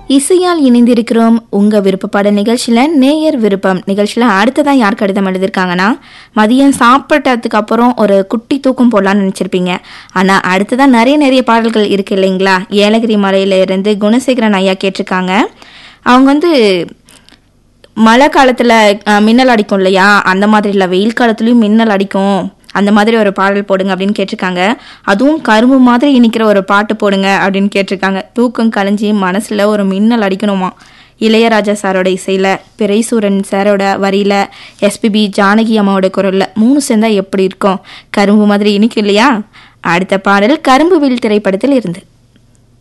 இசையால் இணைந்திருக்கிறோம் உங்க விருப்ப பாடல் நிகழ்ச்சியில நேயர் விருப்பம் நிகழ்ச்சியில அடுத்ததான் யார் கடிதம் எழுதியிருக்காங்கன்னா மதியம் சாப்பிட்டதுக்கு அப்புறம் ஒரு குட்டி தூக்கம் போடலாம்னு நினைச்சிருப்பீங்க ஆனா அடுத்ததான் நிறைய நிறைய பாடல்கள் இருக்கு இல்லைங்களா ஏலகிரி மலையில இருந்து குணசேகரன் ஐயா கேட்டிருக்காங்க அவங்க வந்து மழை காலத்துல அஹ், மின்னல் அடிக்கும் இல்லையா அந்த மாதிரி இல்லை வெயில் காலத்துலயும் மின்னல் அடிக்கும் அந்த மாதிரி ஒரு பாடல் போடுங்க அப்படின்னு கேட்டிருக்காங்க அதுவும் கரும்பு மாதிரி இனிக்கிற ஒரு பாட்டு போடுங்க அப்படின்னு கேட்டிருக்காங்க தூக்கம் கலைஞ்சி மனசுல ஒரு மின்னல் அடிக்கணுமா இளையராஜா சாரோட இசையில பிறைசூரன் சாரோட வரியில எஸ்பிபி ஜானகி அம்மாவோட குரல்ல மூணு சேர்ந்தா எப்படி இருக்கும் கரும்பு மாதிரி இனிக்கும் இல்லையா அடுத்த பாடல் கரும்பு வில் திரைப்படத்தில் இருந்து